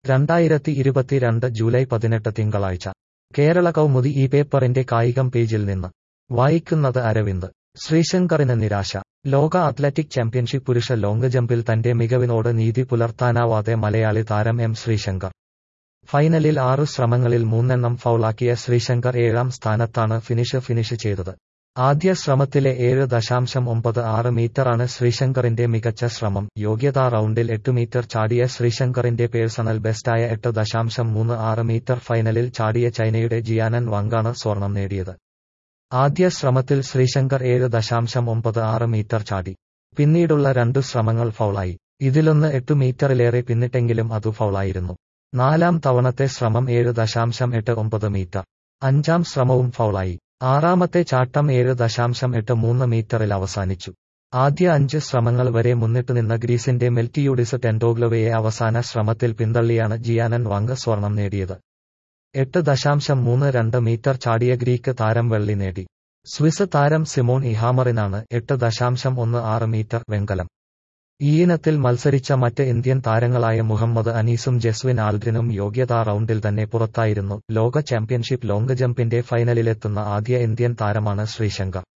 രണ്ടായിരത്തി ഇരുപത്തിരണ്ട് ജൂലൈ പതിനെട്ട് തിങ്കളാഴ്ച കേരള കൗമുദി ഈ പേപ്പറിന്റെ കായികം പേജിൽ നിന്ന് വായിക്കുന്നത് അരവിന്ദ് ശ്രീശങ്കറിന് നിരാശ ലോക അത്ലറ്റിക് ചാമ്പ്യൻഷിപ്പ് പുരുഷ ലോങ് ജമ്പിൽ തന്റെ മികവിനോട് നീതി പുലർത്താനാവാതെ മലയാളി താരം എം ശ്രീശങ്കർ ഫൈനലിൽ ആറു ശ്രമങ്ങളിൽ മൂന്നെണ്ണം ഫൗളാക്കിയ ശ്രീശങ്കർ ഏഴാം സ്ഥാനത്താണ് ഫിനിഷ് ഫിനിഷ് ചെയ്തത് ആദ്യ ശ്രമത്തിലെ ഏഴ് ദശാംശം ഒമ്പത് ആറ് മീറ്ററാണ് ശ്രീശങ്കറിന്റെ മികച്ച ശ്രമം യോഗ്യതാ റൗണ്ടിൽ എട്ട് മീറ്റർ ചാടിയ ശ്രീശങ്കറിന്റെ പേഴ്സണൽ ബെസ്റ്റായ എട്ട് ദശാംശം മൂന്ന് ആറ് മീറ്റർ ഫൈനലിൽ ചാടിയ ചൈനയുടെ ജിയാനൻ വാങ്കാണ് സ്വർണം നേടിയത് ആദ്യ ശ്രമത്തിൽ ശ്രീശങ്കർ ഏഴ് ദശാംശം ഒമ്പത് ആറ് മീറ്റർ ചാടി പിന്നീടുള്ള രണ്ടു ശ്രമങ്ങൾ ഫൗളായി ഇതിലൊന്ന് എട്ടു മീറ്ററിലേറെ പിന്നിട്ടെങ്കിലും അതു ഫൗളായിരുന്നു നാലാം തവണത്തെ ശ്രമം ഏഴ് ദശാംശം എട്ട് ഒമ്പത് മീറ്റർ അഞ്ചാം ശ്രമവും ഫൗളായി ആറാമത്തെ ചാട്ടം ഏഴ് ദശാംശം എട്ട് മൂന്ന് മീറ്ററിൽ അവസാനിച്ചു ആദ്യ അഞ്ച് ശ്രമങ്ങൾ വരെ മുന്നിട്ടുനിന്ന ഗ്രീസിന്റെ മെൽറ്റിയൂഡിസ് ടെൻഡോഗ്ലവയെ അവസാന ശ്രമത്തിൽ പിന്തള്ളിയാണ് ജിയാനൻ വാങ് സ്വർണം നേടിയത് എട്ട് ദശാംശം മൂന്ന് രണ്ട് മീറ്റർ ചാടിയ ഗ്രീക്ക് താരം വെള്ളി നേടി സ്വിസ് താരം സിമോൺ ഇഹാമറിനാണ് എട്ട് ദശാംശം ഒന്ന് ആറ് മീറ്റർ വെങ്കലം ഈ ഇനത്തിൽ മത്സരിച്ച മറ്റ് ഇന്ത്യൻ താരങ്ങളായ മുഹമ്മദ് അനീസും ജസ്വിൻ ആൽഡ്രിനും യോഗ്യതാ റൗണ്ടിൽ തന്നെ പുറത്തായിരുന്നു ലോക ചാമ്പ്യൻഷിപ്പ് ലോങ് ജമ്പിന്റെ ഫൈനലിലെത്തുന്ന ആദ്യ ഇന്ത്യൻ താരമാണ് ശ്രീശങ്കർ